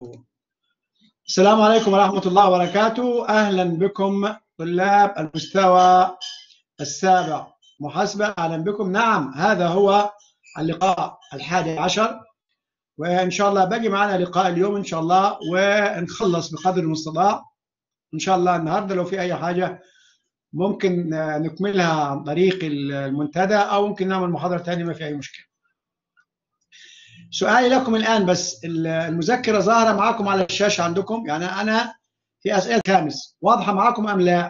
السلام عليكم ورحمة الله وبركاته أهلا بكم طلاب المستوى السابع محاسبة أهلا بكم نعم هذا هو اللقاء الحادي عشر وإن شاء الله باقي معنا لقاء اليوم إن شاء الله ونخلص بقدر المستطاع إن شاء الله النهاردة لو في أي حاجة ممكن نكملها عن طريق المنتدى أو ممكن نعمل محاضرة ثانية ما في أي مشكلة سؤالي لكم الآن بس المذكرة ظاهرة معكم على الشاشة عندكم يعني أنا في أسئلة خامس واضحة معكم أم لا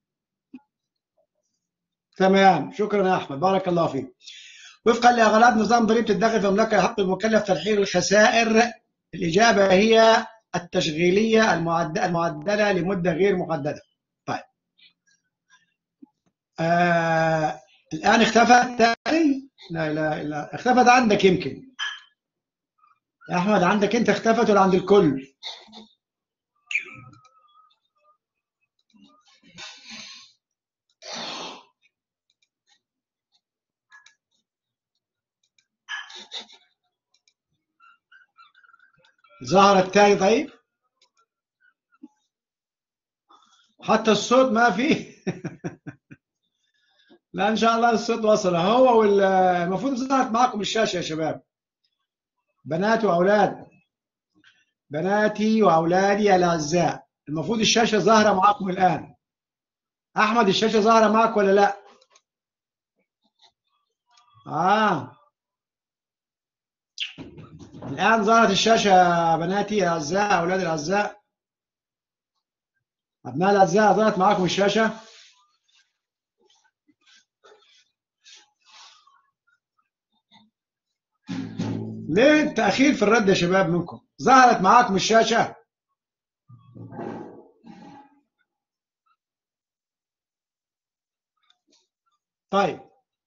تمام شكرا يا أحمد بارك الله فيك وفقا لأغلاط نظام ضريبة الدخل في المملكة يحق المكلف ترحيل الخسائر الإجابة هي التشغيلية المعدلة لمدة غير محددة طيب آه الآن اختفت تاني لا لا لا اختفت عندك يمكن يا أحمد عندك أنت اختفت ولا عند الكل ظهر التاني طيب حتى الصوت ما فيه لا ان شاء الله الصوت وصل هو والمفروض ظهرت معكم الشاشه يا شباب بنات واولاد بناتي واولادي الاعزاء المفروض الشاشه ظاهره معكم الان احمد الشاشه ظاهره معك ولا لا اه الآن ظهرت الشاشة بناتي الأعزاء أولادي الأعزاء أبناء الأعزاء ظهرت معاكم الشاشة ليه التأخير في الرد يا شباب منكم ظهرت معاكم الشاشة طيب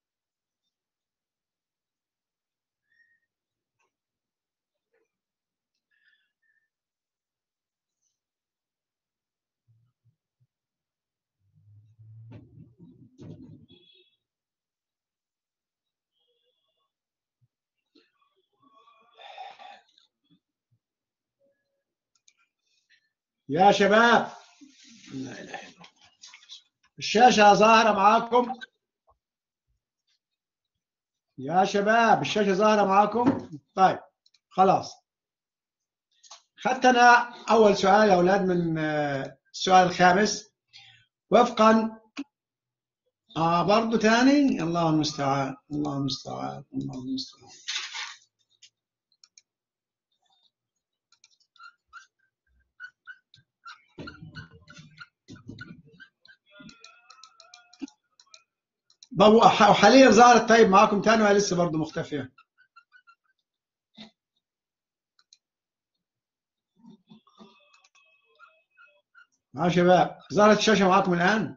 يا شباب لا اله الا الله الشاشه ظاهره معاكم يا شباب الشاشه ظاهره معاكم طيب خلاص خدت انا اول سؤال يا اولاد من السؤال الخامس وفقا اه برضه ثاني الله المستعان الله المستعان الله المستعان وحاليا ظهرت طيب معاكم تاني ولا لسه برضه مختفيه؟ ها شباب ظهرت الشاشه معاكم الان؟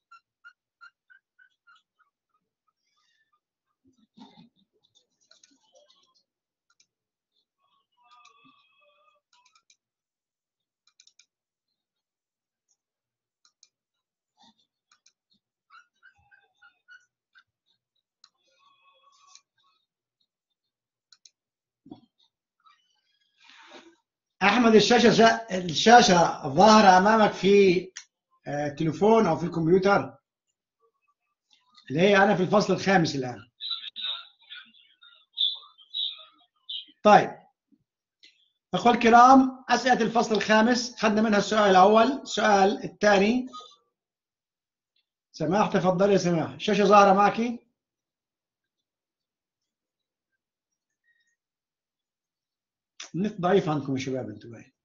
احمد الشاشه الشاشه ظاهره امامك في التليفون او في الكمبيوتر اللي هي انا في الفصل الخامس الان طيب اخوة الكرام اسئله الفصل الخامس خدنا منها السؤال الاول السؤال الثاني سماح تفضل يا سماح الشاشه ظاهره معك النت ضعيف عندكم يا شباب انتم باين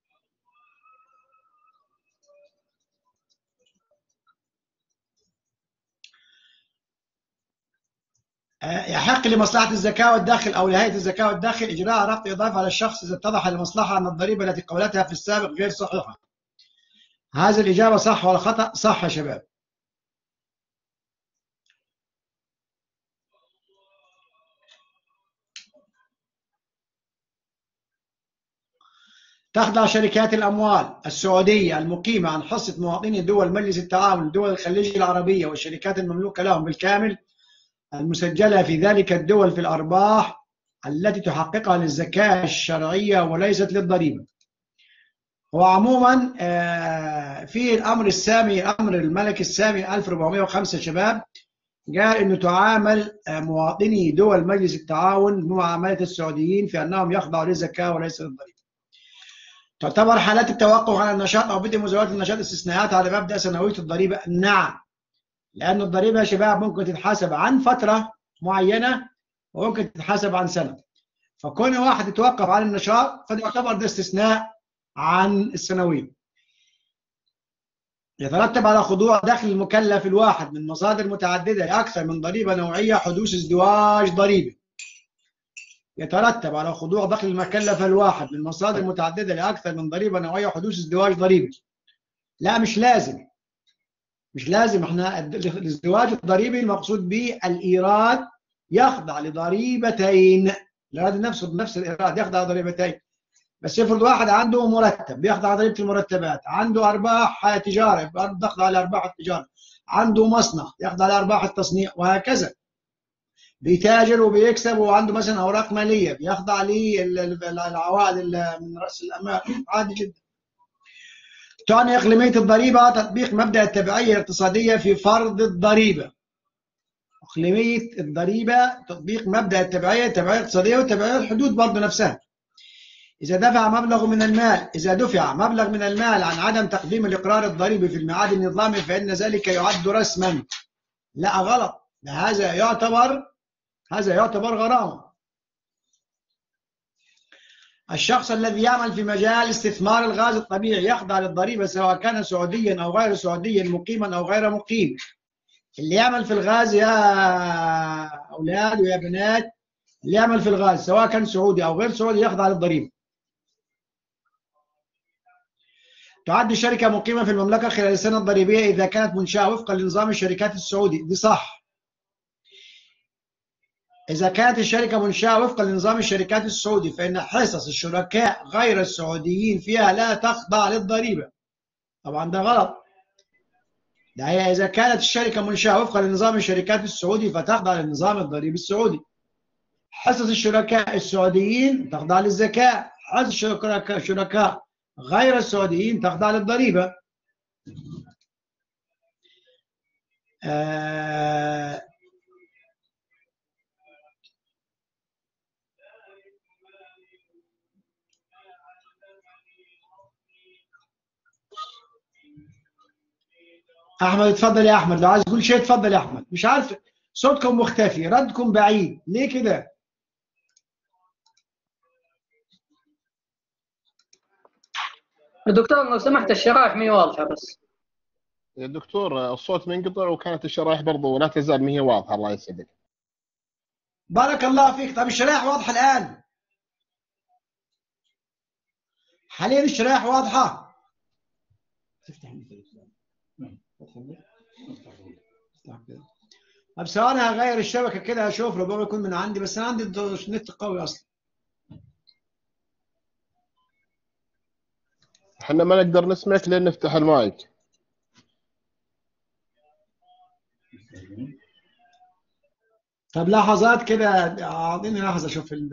يحق لمصلحة الزكاة والداخل أو لهيئة الزكاة والداخل إجراء رفع إضافة على الشخص إذا اتضح للمصلحة أن الضريبة التي قولتها في السابق غير صحيحة. هذه الإجابة صح ولا خطأ؟ صح يا شباب. تخضع شركات الأموال السعودية المقيمة عن حصة مواطني دول مجلس التعاون دول الخليج العربية والشركات المملوكة لهم بالكامل المسجلة في ذلك الدول في الأرباح التي تحققها للزكاة الشرعية وليست للضريبة هو عموما آه، في الامر السامي امر الملك السامي 1405 شباب قال انه تعامل آه، مواطني دول مجلس التعاون بمعامله السعوديين في انهم يخضعوا للزكاه وليس للضريبه. تعتبر حالات التوقف عن النشاط او بدء مزاوله النشاط استثناءات على مبدا سنويه الضريبه؟ نعم. لان الضريبه يا شباب ممكن تتحاسب عن فتره معينه وممكن تتحاسب عن سنه. فكون واحد يتوقف عن النشاط فده يعتبر ده استثناء عن السنويه. يترتب على خضوع دخل المكلف الواحد من مصادر متعدده لاكثر من ضريبه نوعيه حدوث ازدواج ضريبي. يترتب على خضوع دخل المكلف الواحد من مصادر متعدده لاكثر من ضريبه نوعيه حدوث ازدواج ضريبي. لا مش لازم. مش لازم احنا الازدواج الضريبي المقصود به الايراد يخضع لضريبتين الايراد نفسه بنفس الايراد يخضع لضريبتين بس افرض واحد عنده مرتب بيخضع ضريبه المرتبات عنده ارباح تجاره يخضع لارباح التجاره عنده مصنع يخضع لارباح التصنيع وهكذا بيتاجر وبيكسب وعنده مثلا اوراق ماليه بيخضع للعوائد من راس الامال عادي جدا تعني اقليميه الضريبه تطبيق مبدا التبعيه الاقتصاديه في فرض الضريبه اقليميه الضريبه تطبيق مبدا التبعيه التبعيه الاقتصاديه والتبعيه الحدود برضه نفسها إذا دفع مبلغ من المال إذا دفع مبلغ من المال عن عدم تقديم الإقرار الضريبي في الميعاد النظامي فإن ذلك يعد رسما لا غلط هذا يعتبر هذا يعتبر غرامة الشخص الذي يعمل في مجال استثمار الغاز الطبيعي يخضع للضريبة سواء كان سعوديا أو غير سعوديا مقيما أو غير مقيم اللي يعمل في الغاز يا أولاد ويا بنات اللي يعمل في الغاز سواء كان سعودي أو غير سعودي يخضع للضريبة تعد الشركة مقيمة في المملكة خلال السنة الضريبية إذا كانت منشأة وفقا لنظام الشركات السعودي دي صح إذا كانت الشركة منشأة وفقا لنظام الشركات السعودي فإن حصص الشركاء غير السعوديين فيها لا تخضع للضريبة طبعا ده غلط ده هي إذا كانت الشركة منشأة وفقا لنظام الشركات السعودي فتخضع للنظام الضريبي السعودي حصص الشركاء السعوديين تخضع للزكاة حصص الشركاء غير السعوديين تخضع للضريبة آه احمد اتفضل يا احمد لو عايز تقول شيء اتفضل يا احمد مش عارف صوتكم مختفي ردكم بعيد ليه كده دكتور لو سمحت الشرائح مي واضحه بس يا دكتور الصوت منقطع وكانت الشرائح برضو لا تزال ما هي واضحه الله يسعدك بارك الله فيك طيب الشرائح واضحه الان حاليا الشرائح واضحه تفتح طب ثواني هغير الشبكه كده اشوف ربما يكون من عندي بس انا عندي النت قوي اصلا احنا ما نقدر نسمعك لين نفتح المايك طب لحظات كده اعطيني لحظه اشوف ال...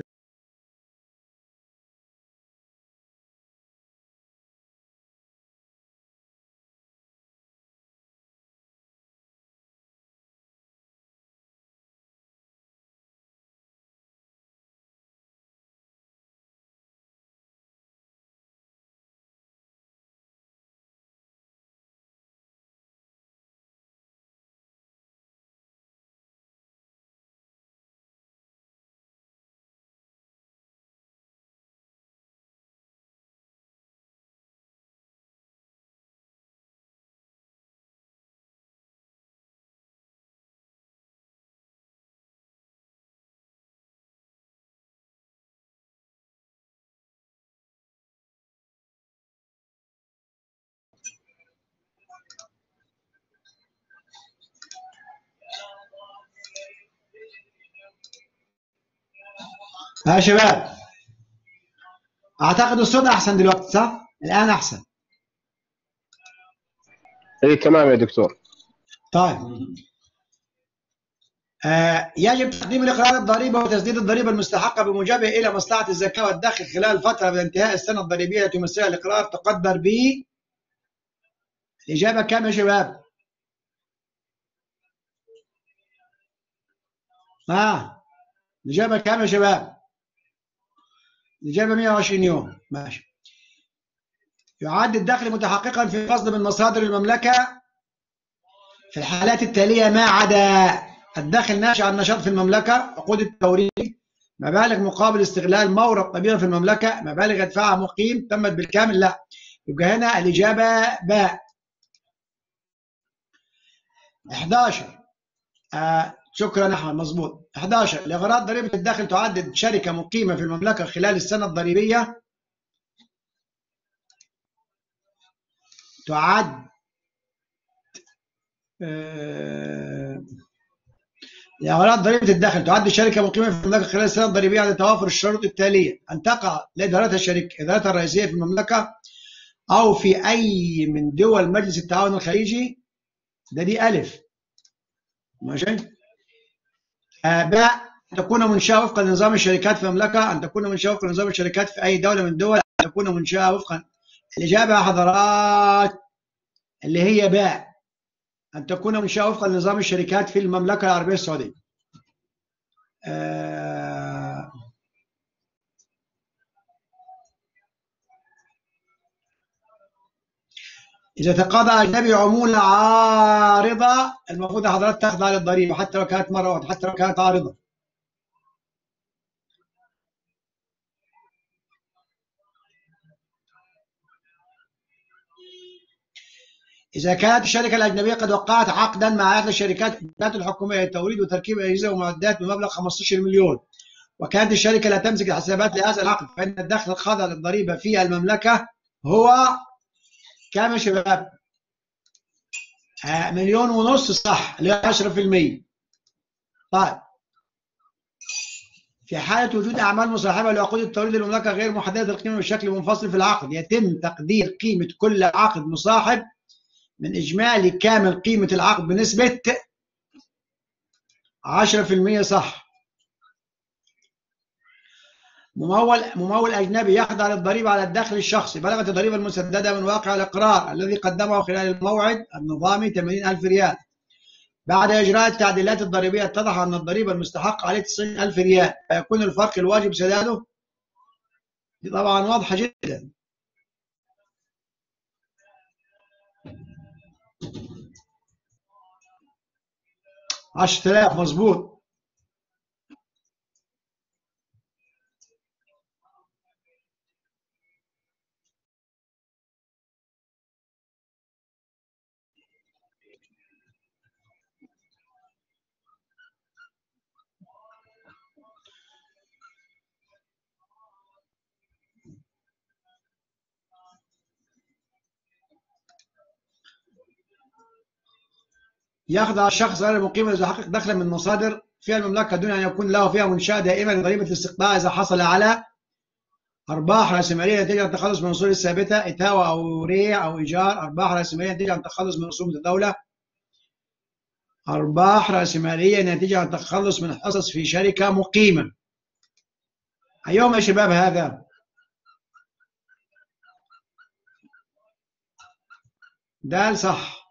ها شباب اعتقد الصوت احسن دلوقتي صح الان احسن اي تمام يا دكتور طيب آه، يجب تقديم الإقرار الضريبة وتسديد الضريبة المستحقة بموجبه إلى مصلحة الزكاة والدخل خلال الفترة من انتهاء السنة الضريبية التي يمثلها الإقرار تقدر ب الإجابة كام يا شباب؟ آه الإجابة كام يا شباب؟ الإجابة 120 يوم ماشي يعد الدخل متحققا في فصل من مصادر المملكة في الحالات التالية ما عدا الدخل ناشئ عن نشاط في المملكة عقود التوريد مبالغ مقابل استغلال مورد طبيعي في المملكة مبالغ يدفعها مقيم تمت بالكامل لا يبقى هنا الإجابة باء 11 آه شكرا أحمد مظبوط 11 لأغراض ضريبة الدخل تعد شركة مقيمة في المملكة خلال السنة الضريبية تعد آه لأغراض ضريبة الدخل تعد الشركة مقيمة في المملكة خلال السنة الضريبية على توافر الشروط التالية أن تقع لإدارتها الشركة إدارتها الرئيسية في المملكة أو في أي من دول مجلس التعاون الخليجي ده دي ألف ماشي آه باء أن تكون منشأة وفقا لنظام الشركات في المملكة أن تكون منشأة وفقا لنظام الشركات في أي دولة من الدول أن تكون منشأة وفقا الإجابة يا حضرات اللي هي باء أن تكون منشأة وفقا لنظام الشركات في المملكة العربية السعودية آه إذا تقاضى أجنبي عمولة عارضة المفروض حضرتك تخضع للضريبة حتى لو كانت مرة واحدة حتى لو كانت عارضة إذا كانت الشركة الأجنبية قد وقعت عقدا مع أحد الشركات الحكومية لتوريد وتركيب أجهزة ومعدات بمبلغ 15 مليون وكانت الشركة لا تمسك الحسابات لهذا العقد فإن الدخل الخاضع للضريبة في المملكة هو كام يا شباب؟ آه مليون ونص صح اللي هو 10% طيب في حالة وجود أعمال مصاحبة لعقود التوريد للمملكة غير محددة القيمة بشكل منفصل في العقد يتم تقدير قيمة كل عقد مصاحب من إجمالي كامل قيمة العقد بنسبة 10% صح ممول ممول أجنبي يخضع للضريبة على الدخل الشخصي بلغت الضريبة المسددة من واقع الإقرار الذي قدمه خلال الموعد النظامي 80000 ريال بعد إجراء التعديلات الضريبية اتضح أن الضريبة المستحقة عليه 90000 ريال فيكون الفرق الواجب سداده دي طبعا واضحة جدا عشرة آلاف مظبوط يخضع الشخص غير المقيم إذا حقق دخلا من مصادر فيها المملكة دون أن يكون له فيها منشأة دائمة لضريبة الاستقطاع إذا حصل على أرباح رأسمالية نتيجة عن التخلص من الأصول الثابتة إتاوة أو ريع أو إيجار أرباح رأسمالية نتيجة عن التخلص من رسوم الدولة أرباح رأسمالية نتيجة عن التخلص من حصص في شركة مقيمة أيهما يا شباب هذا؟ دال صح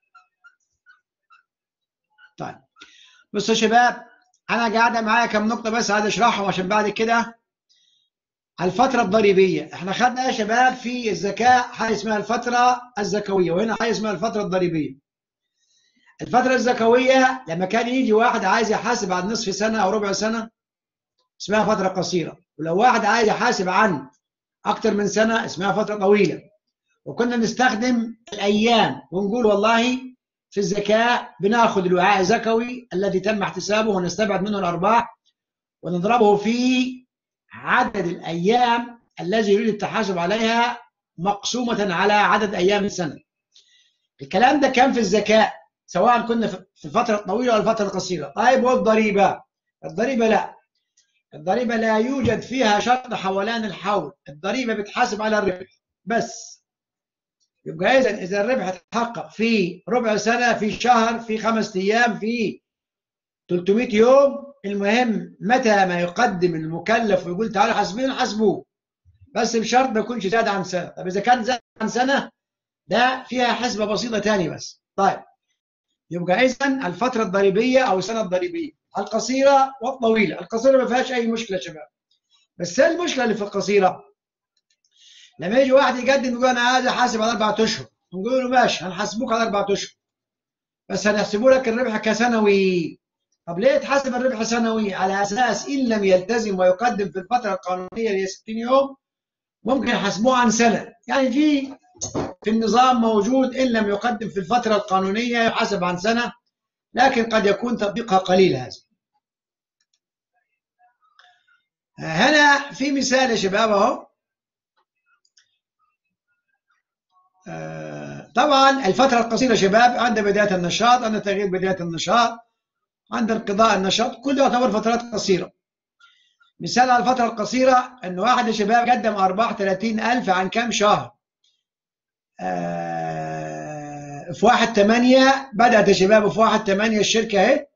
طيب بصوا يا شباب انا قاعده معايا كم نقطه بس عايز اشرحهم عشان بعد كده على الفتره الضريبيه احنا خدنا يا شباب في الزكاه حاجه اسمها الفتره الزكويه وهنا حاجه اسمها الفتره الضريبيه الفتره الزكويه لما كان يجي واحد عايز يحاسب عن نصف سنه او ربع سنه اسمها فتره قصيره ولو واحد عايز يحاسب عن اكتر من سنه اسمها فتره طويله وكنا نستخدم الايام ونقول والله في الزكاة بناخذ الوعاء الزكوي الذي تم احتسابه ونستبعد منه الأرباح ونضربه في عدد الأيام الذي يريد التحاسب عليها مقسومة على عدد أيام السنة الكلام ده كان في الزكاة سواء كنا في الفترة الطويلة أو الفترة القصيرة طيب والضريبة الضريبة لا الضريبة لا يوجد فيها شرط حولان الحول الضريبة بتحاسب على الربح بس يبقى اذا اذا الربح تحقق في ربع سنه في شهر في خمس ايام في 300 يوم المهم متى ما يقدم المكلف ويقول تعالوا حاسبين حاسبوه بس بشرط ما يكونش زاد عن سنه طب اذا كان زاد عن سنه ده فيها حسبه بسيطه تاني بس طيب يبقى اذا الفتره الضريبيه او السنه الضريبيه القصيره والطويله القصيره ما فيهاش اي مشكله يا شباب بس ايه المشكله اللي في القصيره لما يجي واحد يقدم يقول انا عايز احاسب على اربع اشهر نقول له ماشي هنحاسبوك على اربع اشهر بس هنحسبوا لك الربح كسنوي طب ليه تحاسب الربح سنوي على اساس ان لم يلتزم ويقدم في الفتره القانونيه اللي هي 60 يوم ممكن يحاسبوه عن سنه يعني في في النظام موجود ان لم يقدم في الفتره القانونيه يحاسب عن سنه لكن قد يكون تطبيقها قليل هذا هنا في مثال يا شباب اهو آه، طبعا الفترة القصيرة يا شباب عند بداية النشاط عند تغيير بداية النشاط عند انقضاء النشاط كل يعتبر فترات قصيرة مثال على الفترة القصيرة إن واحد يا شباب قدم أرباح 30000 عن كام شهر آه، في واحد تمانية بدأت يا شباب في واحد تمانية الشركة اهي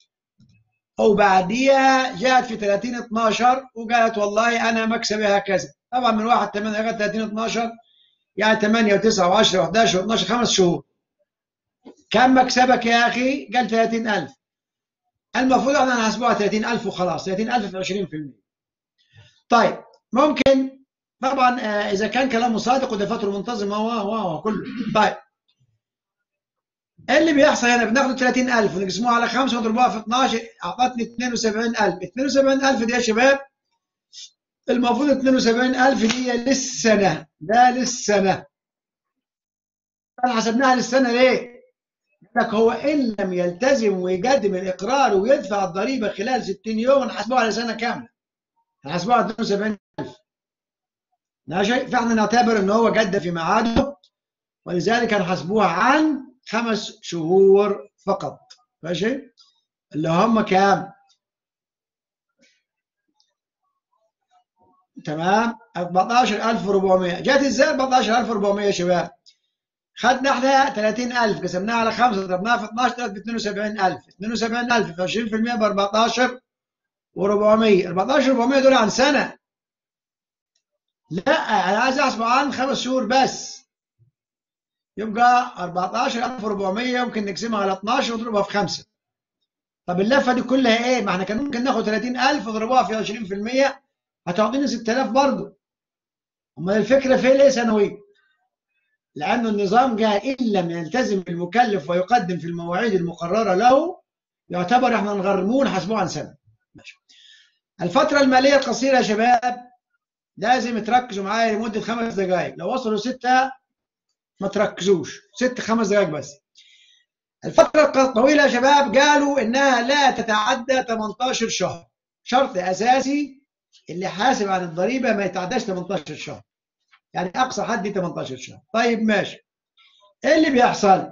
وبعديها جاءت في 30 12 وقالت والله أنا مكسبي هكذا طبعا من واحد تمانية لغاية 30 12 يعني 8 و9 و10 و11 و12 خمس شهور كم مكسبك يا أخي؟ قال 30000 المفروض احنا نحسبوها 30000 وخلاص 30000 في 20% طيب ممكن طبعا آه، اذا كان كلامه صادق ودفاتره منتظمه و و كله طيب إيه اللي بيحصل هنا بناخد 30000 ونقسموها على 5 ونضربوها في 12 اعطتني 72000 72000 دي يا شباب المفروض 72000 دي للسنه ده للسنه حسبناها للسنه ليه؟ لك هو إن لم يلتزم ويقدم الإقرار ويدفع الضريبة خلال 60 يوم نحاسبوه على سنة كاملة نحاسبوه على 72000 ماشي فاحنا نعتبر ان هو قدم في ميعاده ولذلك هنحاسبوها عن خمس شهور فقط ماشي اللي هم كام تمام 14400 جت ازاي 14400 يا شباب خدنا احنا 30000 قسمناها على 5 ضربناها في 12 طلعت ب 72000 72000 في 20% ب 14 و400 14 400 دول عن سنه لا انا عايز احسب عن خمس شهور بس يبقى 14400 ممكن نقسمها على 12 ونضربها في 5 طب اللفه دي كلها ايه؟ ما احنا كان ممكن ناخد 30000 ونضربوها في 20% هتعطينا 6000 برضه امال الفكره فين ليه سنويه؟ لأن النظام قال إن لم يلتزم المكلف ويقدم في المواعيد المقررة له يعتبر احنا نغرمون حسبوه عن سنة ماشي. الفترة المالية القصيرة يا شباب لازم تركزوا معايا لمدة خمس دقائق لو وصلوا ستة ما تركزوش ست خمس دقائق بس الفترة الطويلة يا شباب قالوا إنها لا تتعدى 18 شهر شرط أساسي اللي حاسب عن الضريبة ما يتعداش 18 شهر يعني اقصى حد 18 شهر طيب ماشي ايه اللي بيحصل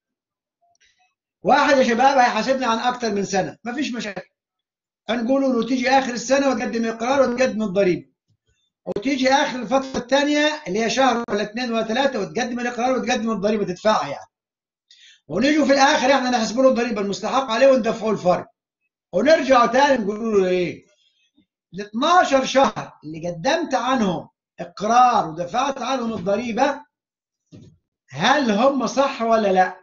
واحد يا شباب هيحاسبني عن اكتر من سنه مفيش مشاكل هنقول له تيجي اخر السنه وتقدم اقرار وتقدم الضريبه وتيجي اخر الفتره الثانيه اللي هي شهر ولا اثنين ولا ثلاثه وتقدم الاقرار وتقدم الضريبه تدفعها يعني ونيجي في الاخر احنا نحسب له الضريبه المستحق عليه وندفعه الفرق ونرجع تاني نقول له ايه ال 12 شهر اللي قدمت عنهم اقرار ودفعت عنهم الضريبه هل هم صح ولا لا؟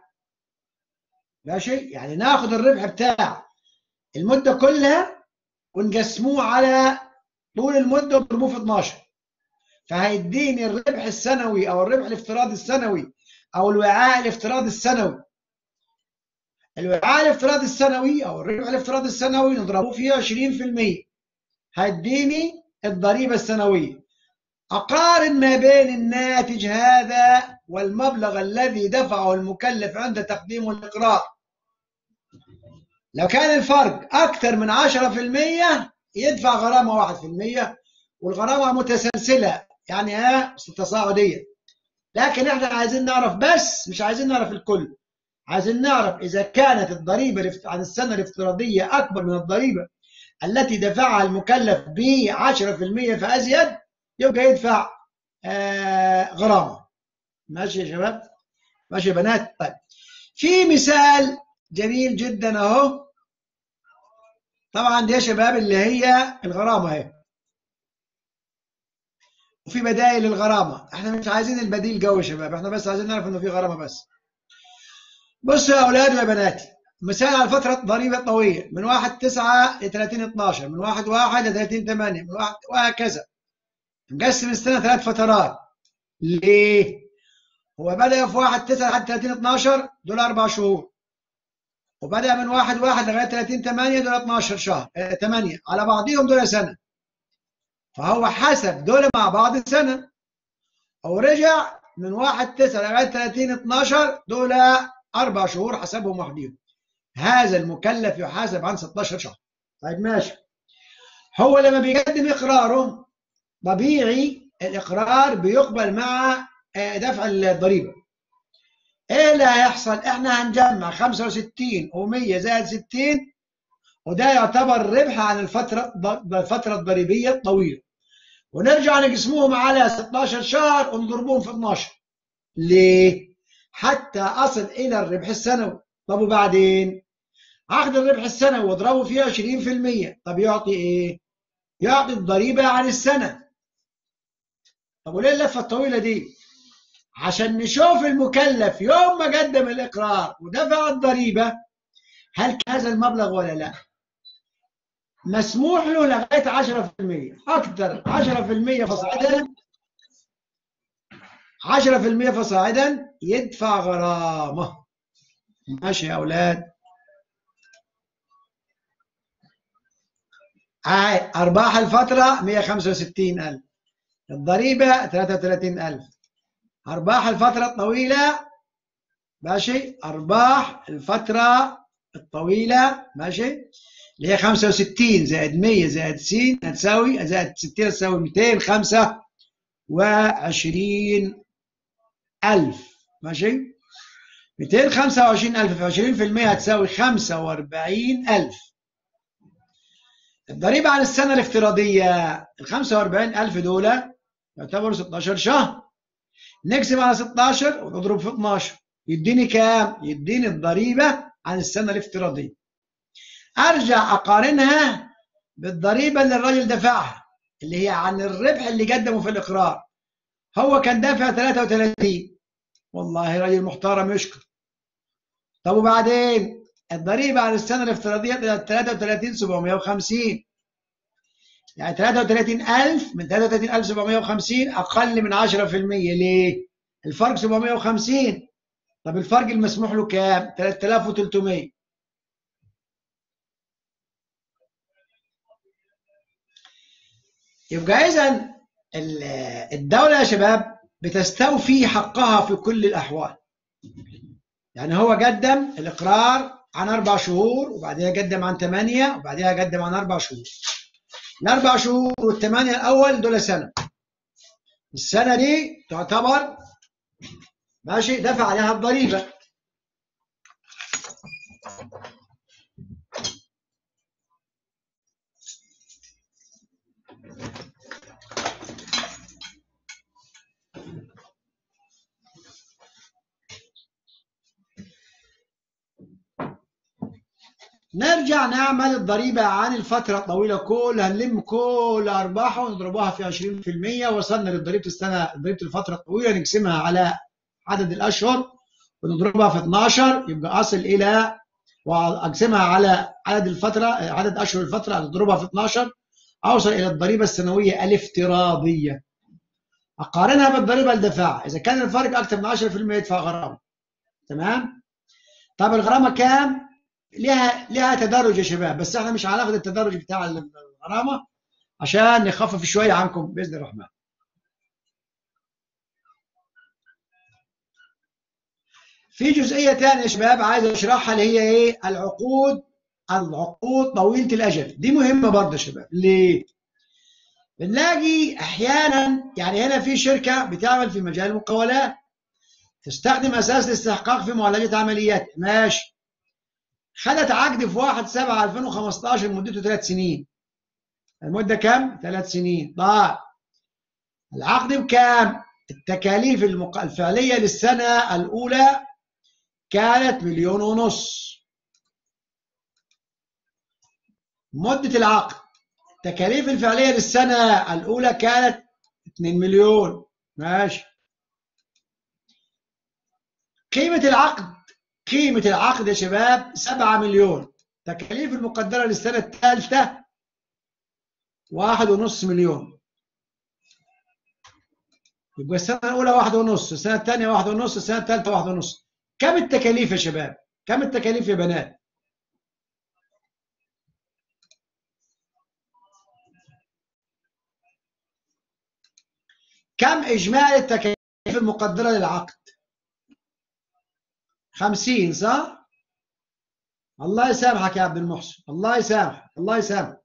ماشي؟ يعني ناخد الربح بتاع المده كلها ونقسموه على طول المده ونضربوه في 12 فهيديني الربح السنوي او الربح الافتراضي السنوي او الوعاء الافتراضي السنوي الوعاء الافتراضي السنوي او الربح الافتراضي السنوي نضربه فيه 20% هيديني الضريبه السنويه أقارن ما بين الناتج هذا والمبلغ الذي دفعه المكلف عند تقديم الإقرار لو كان الفرق أكثر من 10% يدفع غرامة 1% والغرامة متسلسلة يعني ها تصاعدية لكن احنا عايزين نعرف بس مش عايزين نعرف الكل عايزين نعرف إذا كانت الضريبة عن السنة الافتراضية أكبر من الضريبة التي دفعها المكلف ب 10% فأزيد يبقى يدفع آه غرامه ماشي يا شباب ماشي يا بنات طيب في مثال جميل جدا اهو طبعا دي يا شباب اللي هي الغرامة اهي وفي بدائل للغرامة احنا مش عايزين البديل جو يا شباب احنا بس عايزين نعرف انه في غرامة بس بصوا يا اولاد ويا بناتي مثال على فترة ضريبة طويلة من 1 9 ل 30 12 من 1 1 ل 30 8 من 1 وهكذا مقسم السنة ثلاث فترات ليه؟ هو بدأ في 1 9 لحد 30 12 دول أربع شهور وبدأ من 1 1 لغاية 30 8 دول 12 شهر 8 على بعضهم دول سنة فهو حسب دول مع بعض سنة أو رجع من 1 9 لغاية 30 12 دول أربع شهور حسبهم وحدهم هذا المكلف يحاسب عن 16 شهر طيب ماشي هو لما بيقدم إقراره طبيعي الإقرار بيقبل مع دفع الضريبة إيه اللي هيحصل؟ إحنا هنجمع 65 و100 زائد 60 وده يعتبر ربح عن الفترة الفترة الضريبية الطويلة ونرجع نقسموهم على 16 شهر ونضربوهم في 12 ليه؟ حتى أصل إلى الربح السنوي طب وبعدين؟ عقد الربح السنوي واضربه فيه 20% طب يعطي إيه؟ يعطي الضريبة عن السنة طب وليه اللفة الطويلة دي؟ عشان نشوف المكلف يوم ما قدم الإقرار ودفع الضريبة هل هذا المبلغ ولا لا؟ مسموح له لغاية 10% أكثر 10% فصاعدا 10% فصاعدا يدفع غرامة ماشي يا أولاد هاي أرباح الفترة 165000 الضريبة 33000 أرباح الفترة الطويلة ماشي أرباح الفترة الطويلة ماشي اللي هي 65 زائد 100 زائد س هتساوي زائد 60 هتساوي 225 ألف ماشي 225 ألف في 20% هتساوي 45 ألف الضريبة عن السنة الافتراضية ال 45 ألف دول يعتبروا 16 شهر نقسم على 16 ونضرب في 12 يديني كام؟ يديني الضريبة عن السنة الافتراضية أرجع أقارنها بالضريبة اللي الراجل دفعها اللي هي عن الربح اللي قدمه في الإقرار هو كان دافع 33 والله راجل محترم يشكر طب وبعدين الضريبة عن السنة الافتراضية 33 750 يعني 33000 من 33750 أقل من 10% ليه؟ الفرق 750 طب الفرق المسموح له كام؟ 3300 يبقى إذا الدولة يا شباب بتستوفي حقها في كل الأحوال يعني هو قدم الإقرار عن أربع شهور وبعدها قدم عن ثمانية وبعدها قدم عن أربع شهور الأربع شهور والثمانية الأول دول سنة السنة دي تعتبر ماشي دفع عليها الضريبة نرجع نعمل الضريبة عن الفترة الطويلة كلها نلم كل أرباحها ونضربوها في 20% وصلنا لضريبة السنة ضريبة الفترة الطويلة نقسمها على عدد الأشهر ونضربها في 12 يبقى أصل إلى وأقسمها على عدد الفترة عدد أشهر الفترة نضربها في 12 أوصل إلى الضريبة السنوية الافتراضية أقارنها بالضريبة الدفاع إذا كان الفرق أكثر من 10% يدفع غرامة تمام؟ طب الغرامة كام؟ لها لها تدرج يا شباب بس احنا مش هناخد التدرج بتاع الغرامه عشان نخفف شويه عنكم باذن الرحمن. في جزئيه ثانيه يا شباب عايز اشرحها اللي هي ايه؟ العقود العقود طويله الاجل دي مهمه برضه يا شباب ليه؟ بنلاقي احيانا يعني هنا في شركه بتعمل في مجال المقاولات تستخدم اساس الاستحقاق في معالجه عمليات ماشي خدت عقد في 1 7 2015 مدته ثلاث سنين المدة كام؟ ثلاث سنين طيب العقد بكام؟ التكاليف المق... الفعلية للسنة الأولى كانت مليون ونص مدة العقد التكاليف الفعلية للسنة الأولى كانت 2 مليون ماشي قيمة العقد قيمة العقد يا شباب 7 مليون تكاليف المقدرة للسنة الثالثة واحد ونص مليون يبقى السنة الأولى واحد ونص السنة الثانية واحد ونص السنة الثالثة واحد ونص كم التكاليف يا شباب كم التكاليف يا بنات كم إجمالي التكاليف المقدرة للعقد 50 صح الله يسامحك يا عبد المحسن الله يسامحك الله يسامحك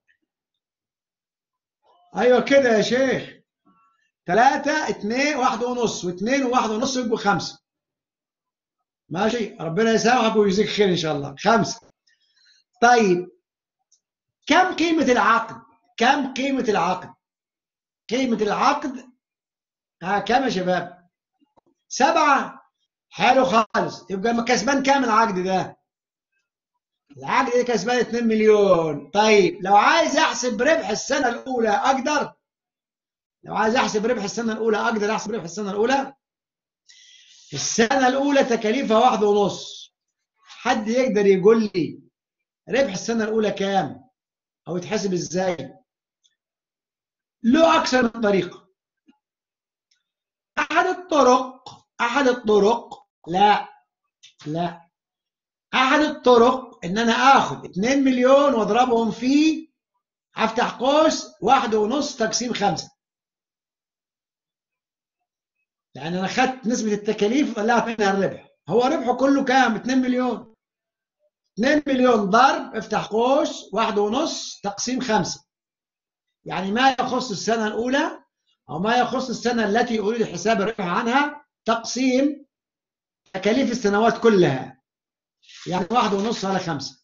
ايوه كده يا شيخ ثلاثة اثنين واحد ونص واثنين وواحد ونص يبقوا خمسة ماشي ربنا يسامحك ويجزيك خير ان شاء الله خمسة طيب كم قيمة العقد كم قيمة العقد قيمة العقد ها كم يا شباب سبعة حلو خالص يبقى كسبان كام العقد ده العقد ده كسبان 2 مليون طيب لو عايز احسب ربح السنة الأولى أقدر لو عايز احسب ربح السنه الاولى اقدر احسب ربح السنه الاولى السنه الاولى تكاليفها واحد ونص حد يقدر يقول لي ربح السنه الاولى كام او يتحسب ازاي له اكثر من طريقه احد الطرق احد الطرق لا لا احد الطرق ان انا اخد 2 مليون واضربهم في افتح قوس واحد ونص تقسيم خمسة لان انا اخذت نسبه التكاليف وطلعت منها الربح هو ربحه كله كام 2 مليون 2 مليون ضرب افتح قوس واحد ونص تقسيم خمسة يعني ما يخص السنة الأولى أو ما يخص السنة التي أريد حساب الربح عنها تقسيم تكاليف السنوات كلها يعني واحد ونص على خمسة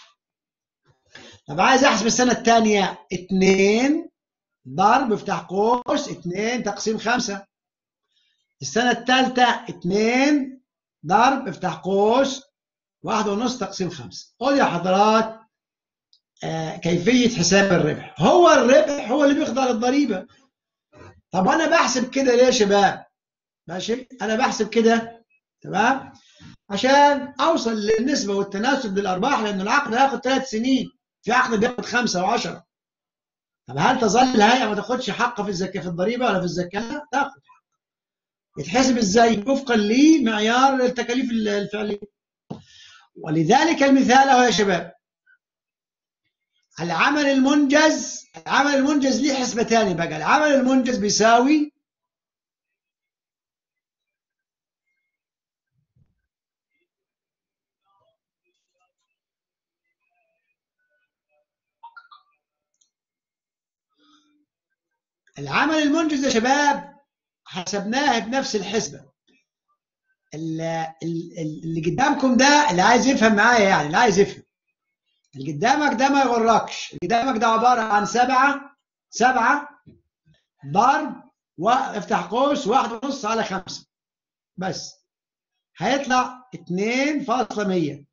طب عايز أحسب السنة الثانية اتنين ضرب افتح قوس اتنين تقسيم خمسة السنة الثالثة اتنين ضرب افتح قوس واحد ونص تقسيم خمسة قول يا حضرات آه كيفية حساب الربح هو الربح هو اللي بيخضع للضريبة طب أنا بحسب كده ليه يا شباب ماشي أنا بحسب كده تمام عشان أوصل للنسبة والتناسب للأرباح لأن العقد هياخد ثلاث سنين في عقد بياخد خمسة وعشرة طب هل تظل الهيئة ما تاخدش حقها في الزكاة في الضريبة ولا في الزكاة؟ تاخد يتحسب ازاي وفقا لمعيار التكاليف الفعليه ولذلك المثال هو يا شباب العمل المنجز العمل المنجز ليه حسبة تاني بقى العمل المنجز بيساوي العمل المنجز يا شباب حسبناها بنفس الحسبة اللي قدامكم ده اللي عايز يفهم معايا يعني اللي عايز يفهم اللي قدامك ده ما يغركش اللي قدامك ده عبارة عن سبعة سبعة ضرب وافتح قوس واحد ونص على خمسة بس هيطلع اتنين فاصلة مية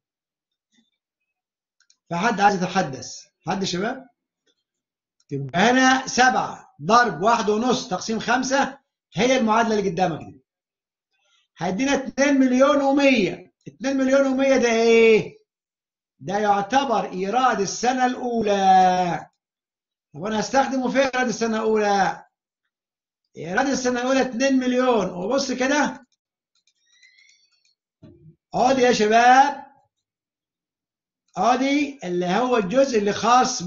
فحد عايز يتحدث حد يا شباب يبقى هنا سبعة ضرب واحد ونص تقسيم خمسة هي المعادله اللي قدامك دي هيدينا 2 مليون و100 2 مليون و100 ده ايه ده يعتبر ايراد السنه الاولى طب انا هستخدمه في ايراد السنه الاولى ايراد السنه الاولى 2 مليون وبص كده ادي يا شباب ادي اللي هو الجزء اللي خاص ب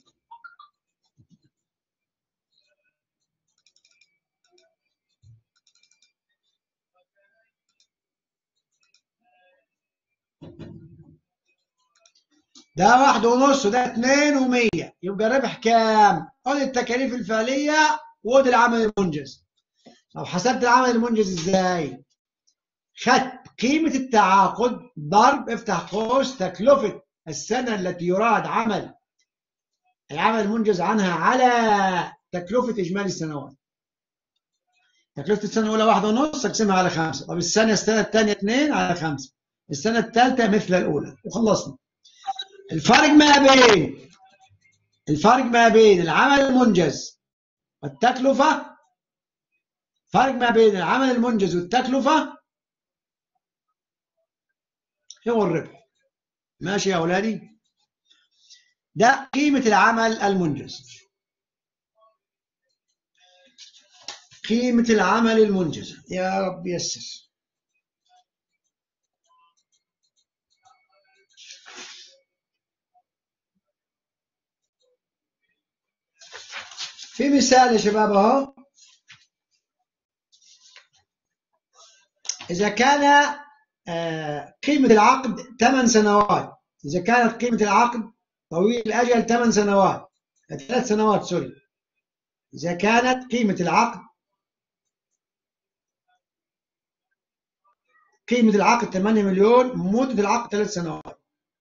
ده واحد ونص وده اتنين ومية يبقى الربح كام؟ خد التكاليف الفعلية وخد العمل المنجز طب حسبت العمل المنجز ازاي؟ خدت قيمة التعاقد ضرب افتح قوس تكلفة السنة التي يراد عمل العمل المنجز عنها على تكلفة إجمالي السنوات تكلفة السنة الأولى واحدة ونص أقسمها على خمسة طب السنة السنة الثانية اثنين على خمسة السنة الثالثة مثل الأولى وخلصنا الفرق ما بين الفرق ما بين العمل المنجز والتكلفة فرق ما بين العمل المنجز والتكلفة هو الربح ماشي يا أولادي ده قيمة العمل المنجز قيمة العمل المنجز يا رب يسر في مثال يا شباب اهو إذا كان آه، قيمة العقد 8 سنوات إذا كانت قيمة العقد طويل الأجل 8 سنوات ثلاث سنوات سوري إذا كانت قيمة العقد قيمة العقد 8 مليون مدة العقد ثلاث سنوات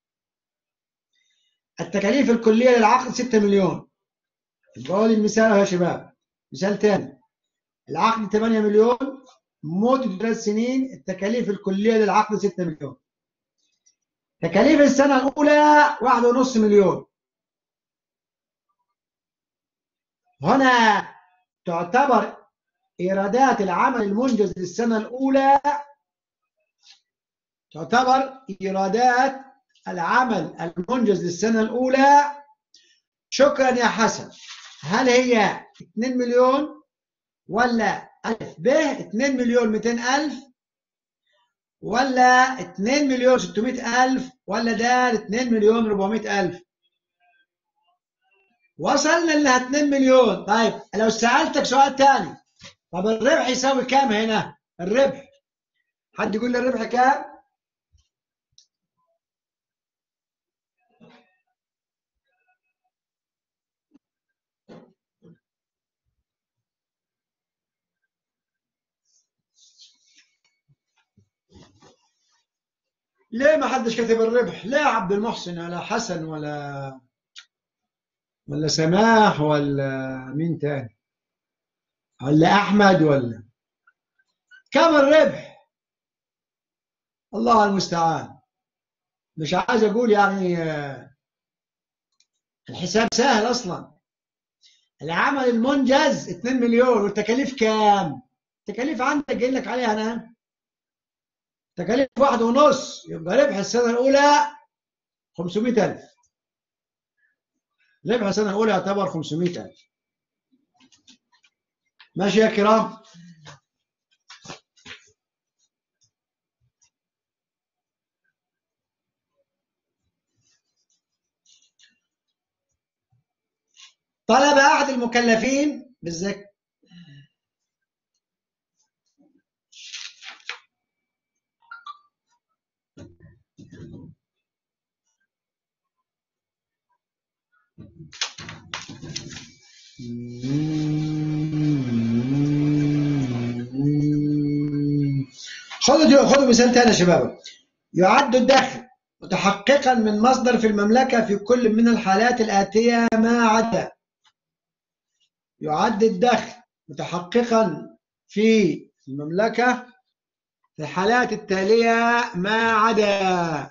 التكاليف الكلية للعقد 6 مليون بقول المثال يا شباب مثال تاني العقد 8 مليون مدة ثلاث سنين التكاليف الكلية للعقد 6 مليون تكاليف السنة الأولى واحد ونص مليون هنا تعتبر إيرادات العمل المنجز للسنة الأولى تعتبر إيرادات العمل المنجز للسنة الأولى شكرا يا حسن هل هي 2 مليون ولا ألف ب 2 مليون 200 ألف ولا 2 مليون 600 ألف ولا د 2 مليون 400 ألف وصلنا لها 2 مليون طيب لو سألتك سؤال تاني طب الربح يساوي كام هنا الربح حد يقول لي الربح كام ليه ما حدش كتب الربح لا عبد المحسن ولا حسن ولا ولا سماح ولا مين تاني ولا احمد ولا كم الربح الله المستعان مش عايز اقول يعني الحساب سهل اصلا العمل المنجز 2 مليون والتكاليف كام التكاليف عندك قايل لك عليها انا تكاليف واحد ونص يبقى ربح السنة الأولى 500000 ربح السنة الأولى يعتبر 500000 ماشي يا كرام طلب أحد المكلفين بالذكر خذوا خذوا مثال ثاني يا شباب يعد الدخل متحققا من مصدر في المملكة في كل من الحالات الآتية ما عدا يعد الدخل متحققا في المملكة في الحالات التالية ما عدا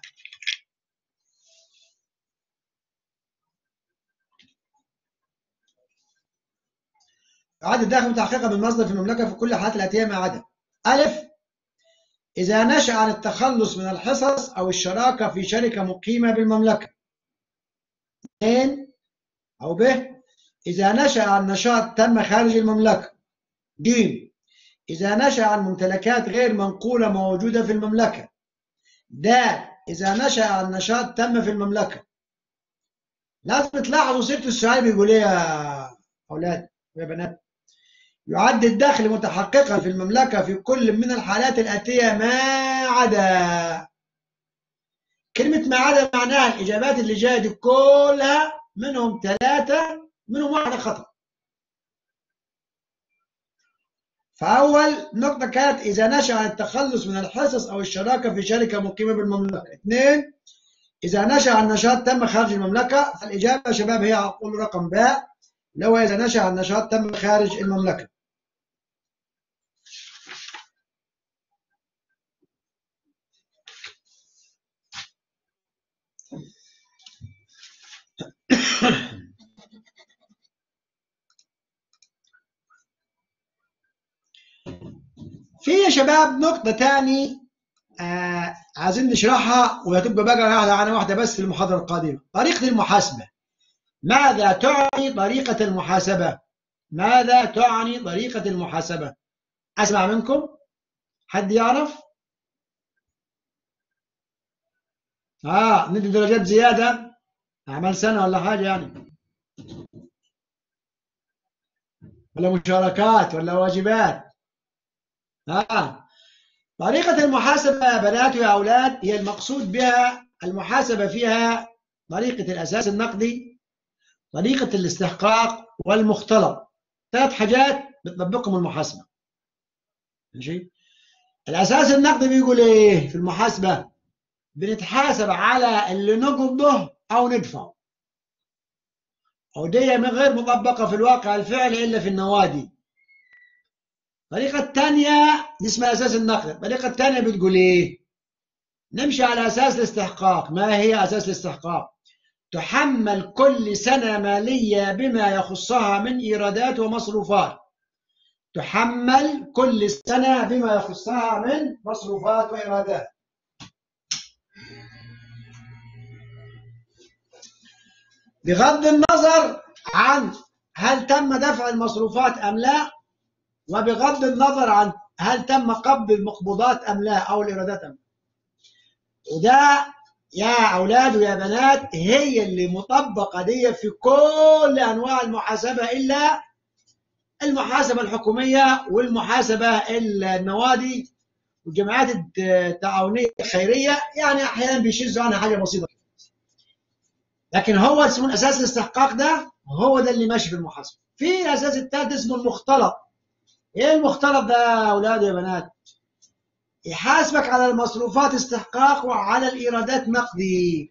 يعد الدخل متحققا من مصدر في المملكة في كل الحالات الآتية ما عدا ألف إذا نشأ عن التخلص من الحصص أو الشراكة في شركة مقيمة بالمملكة اثنين أو ب إذا نشأ عن نشاط تم خارج المملكة ج إذا نشأ عن ممتلكات غير منقولة موجودة في المملكة د إذا نشأ عن نشاط تم في المملكة لازم تلاحظوا صيغة السؤال بيقول إيه يا أولاد يا بنات يعد الدخل متحققا في المملكة في كل من الحالات الآتية ما عدا كلمة ما عدا معناها الإجابات اللي جاية دي كلها منهم ثلاثة منهم واحدة خطأ فأول نقطة كانت إذا نشأ عن التخلص من الحصص أو الشراكة في شركة مقيمة بالمملكة اثنين إذا نشأ عن نشاط تم خارج المملكة فالإجابة يا شباب هي أقول رقم باء اللي هو إذا نشأ عن نشاط تم خارج المملكة شباب نقطة تاني آه عايزين نشرحها وهتبقى بقى واحدة عن واحدة بس في المحاضرة القادمة طريقة المحاسبة ماذا تعني طريقة المحاسبة ماذا تعني طريقة المحاسبة أسمع منكم حد يعرف آه ندي درجات زيادة أعمال سنة ولا حاجة يعني ولا مشاركات ولا واجبات آه طريقة المحاسبة يا بنات ويا أولاد هي المقصود بها المحاسبة فيها طريقة الأساس النقدي طريقة الاستحقاق والمختلط ثلاث حاجات بتطبقهم المحاسبة ماشي الأساس النقدي بيقول إيه في المحاسبة بنتحاسب على اللي نقبضه أو ندفعه ودي من غير مطبقة في الواقع الفعلي إلا في النوادي الطريقة الثانية دي اسمها أساس النقد الطريقة الثانية بتقول إيه نمشي على أساس الاستحقاق ما هي أساس الاستحقاق تحمل كل سنة مالية بما يخصها من إيرادات ومصروفات تحمل كل سنة بما يخصها من مصروفات وإيرادات بغض النظر عن هل تم دفع المصروفات أم لا وبغض النظر عن هل تم قبض المقبوضات أم لا أو الإيرادات أم لا وده يا أولاد ويا بنات هي اللي مطبقة دي في كل أنواع المحاسبة إلا المحاسبة الحكومية والمحاسبة النوادي والجمعيات التعاونية الخيرية يعني أحيانا بيشذوا عنها حاجة بسيطة لكن هو اسمه الأساس الاستحقاق ده هو ده اللي ماشي في المحاسبة في الأساس الثالث اسمه المختلط ايه المختلط ده يا اولاد يا بنات يحاسبك على المصروفات استحقاق وعلى الايرادات نقدي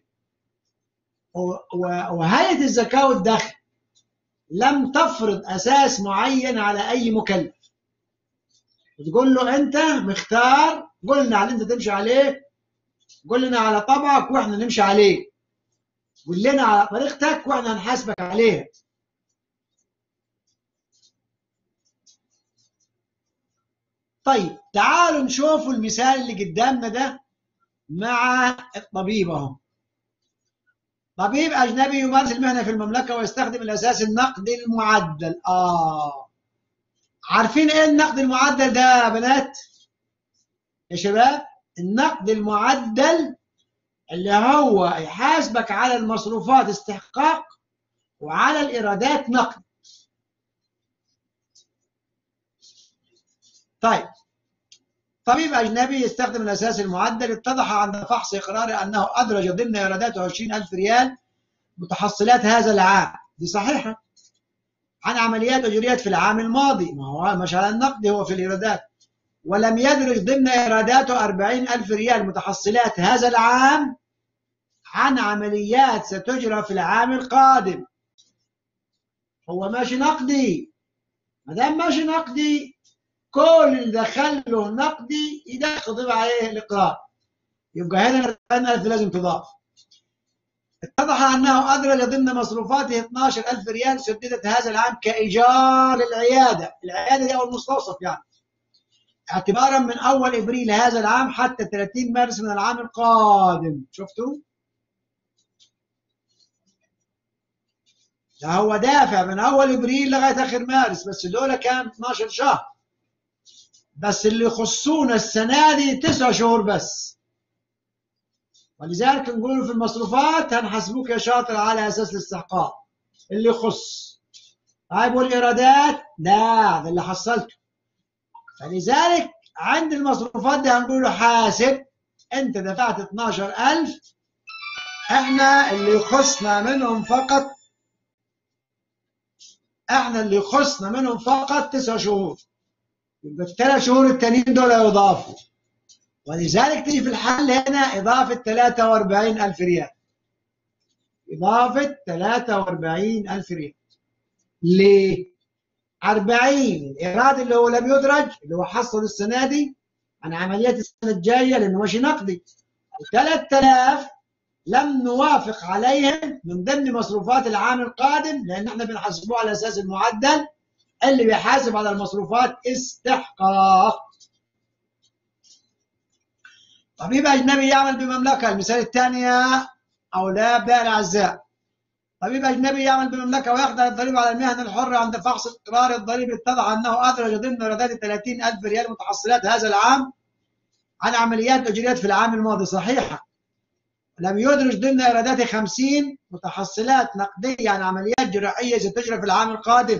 وهيئه الزكاه والدخل لم تفرض اساس معين على اي مكلف تقول له انت مختار قول لنا على اللي انت تمشي عليه قول لنا على طبعك واحنا نمشي عليه قول لنا على طريقتك واحنا هنحاسبك عليها طيب تعالوا نشوفوا المثال اللي قدامنا ده مع الطبيب اهو طبيب اجنبي يمارس المهنه في المملكه ويستخدم الاساس النقدي المعدل اه عارفين ايه النقد المعدل ده يا بنات يا شباب النقد المعدل اللي هو يحاسبك على المصروفات استحقاق وعلى الايرادات نقد طيب طبيب أجنبي يستخدم الأساس المعدل اتضح عند فحص إقراره أنه أدرج ضمن إيراداته 20000 ريال متحصلات هذا العام دي صحيحة عن عمليات أجريت في العام الماضي ما هو مش على النقد هو في الإيرادات ولم يدرج ضمن إيراداته 40000 ريال متحصلات هذا العام عن عمليات ستجرى في العام القادم هو ماشي نقدي ما دام ماشي نقدي كل اللي دخل له نقدي يدخل عليه الاقرار يبقى هنا 20000 لازم تضاف اتضح انه ادرج ضمن مصروفاته 12000 ريال سددت هذا العام كايجار العياده، العياده دي او المستوصف يعني. اعتبارا من اول ابريل هذا العام حتى 30 مارس من العام القادم، شفتوا؟ ده هو دافع من اول ابريل لغايه اخر مارس بس دول كام 12 شهر. بس اللي يخصونا السنة دي تسع شهور بس ولذلك نقول في المصروفات هنحاسبوك يا شاطر على أساس الاستحقاق اللي يخص طيب والإيرادات لا ده اللي حصلته فلذلك عند المصروفات دي هنقول له حاسب أنت دفعت 12000 احنا اللي يخصنا منهم فقط احنا اللي يخصنا منهم فقط تسع شهور يبقى الثلاث شهور التانيين دول يضافوا ولذلك تيجي في الحل هنا إضافة 43000 ريال إضافة 43000 ريال ليه؟ 40 الإيراد اللي هو لم يدرج اللي هو حصل السنة دي عن عمليات السنة الجاية لأنه ماشي نقدي و3000 لم نوافق عليهم من ضمن مصروفات العام القادم لأن احنا بنحاسبوه على أساس المعدل اللي بيحاسب على المصروفات استحقاق طبيب أجنبي يعمل بمملكة المثال الثاني يا أولاد الأعزاء طبيب أجنبي يعمل بمملكة ويخضع الضريبة على المهن الحرة عند فحص القرار الضريبي اتضح أنه أدرج ضمن إيرادات 30000 ريال متحصلات هذا العام عن عمليات أجريت في العام الماضي صحيحة لم يدرج ضمن إيرادات 50 متحصلات نقدية عن عمليات جراحية ستجرى في العام القادم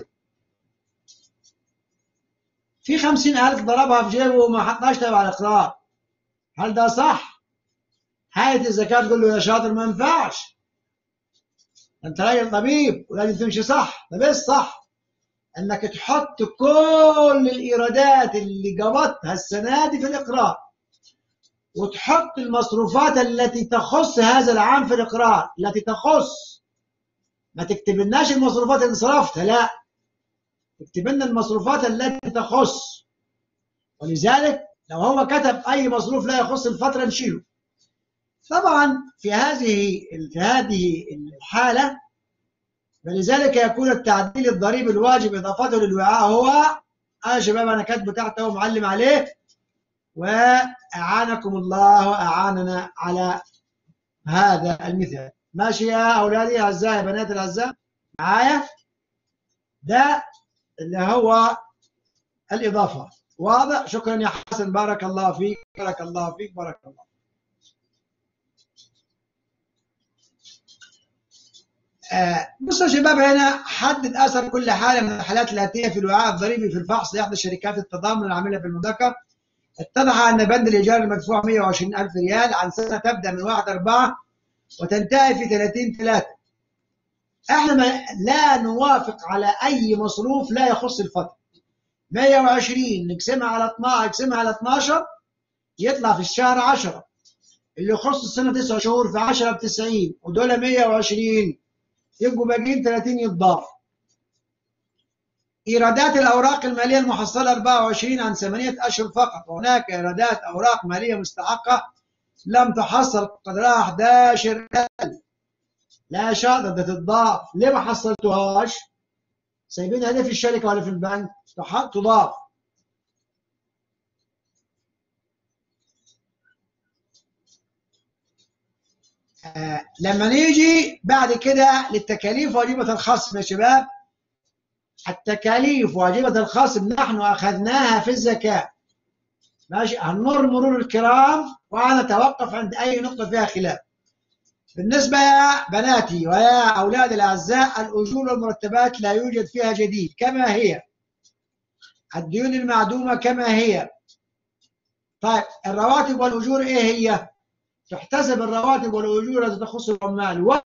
في 50000 ضربها في جيبه وما حطهاش تبع الإقرار هل ده صح؟ هيئة الزكاة تقول له يا شاطر ما ينفعش انت راجل طبيب ولازم تمشي صح طب ايه الصح؟ انك تحط كل الايرادات اللي قبضتها السنه دي في الاقرار وتحط المصروفات التي تخص هذا العام في الاقرار التي تخص ما تكتبلناش المصروفات اللي صرفتها لا تكتب لنا المصروفات التي تخص ولذلك لو هو كتب اي مصروف لا يخص الفتره نشيله طبعا في هذه في هذه الحاله فلذلك يكون التعديل الضريبي الواجب اضافته للوعاء هو اه يا شباب انا كاتبه تحت اهو معلم عليه واعانكم الله واعاننا على هذا المثال ماشي يا اولادي الاعزاء يا بنات الاعزاء معايا ده اللي هو الاضافه واضح شكرا يا حسن بارك الله فيك بارك الله فيك بارك الله آه بصوا يا شباب هنا حدد اثر كل حاله من الحالات الاتيه في الوعاء الضريبي في الفحص لاحدى شركات التضامن العامله في المذكر اتضح ان بند الايجار المدفوع 120000 ريال عن سنه تبدا من 1 4 وتنتهي في 30 3 احنا ما لا نوافق على اي مصروف لا يخص الفتره 120 نقسمها على 12 نقسمها على 12 يطلع في الشهر 10 اللي يخص السنه 9 شهور في 10 ب 90 ودول 120 يبقوا باقيين 30 يتضاف ايرادات الاوراق الماليه المحصله 24 عن ثمانيه اشهر فقط وهناك ايرادات اوراق ماليه مستحقه لم تحصل قدرها 11000 لا شاطر ده تتضاف ليه ما حصلتوهاش؟ سايبينها ليه في الشركه ولا في البنك؟ تضاف آه لما نيجي بعد كده للتكاليف واجبة الخصم يا شباب التكاليف واجبة الخصم نحن أخذناها في الزكاة ماشي هنمر مرور الكرام وهنتوقف عند أي نقطة فيها خلاف بالنسبة يا بناتي ويا أولاد الأعزاء الأجور والمرتبات لا يوجد فيها جديد كما هي الديون المعدومة كما هي طيب الرواتب والأجور إيه هي؟ تحتسب الرواتب والأجور التي تخص العمال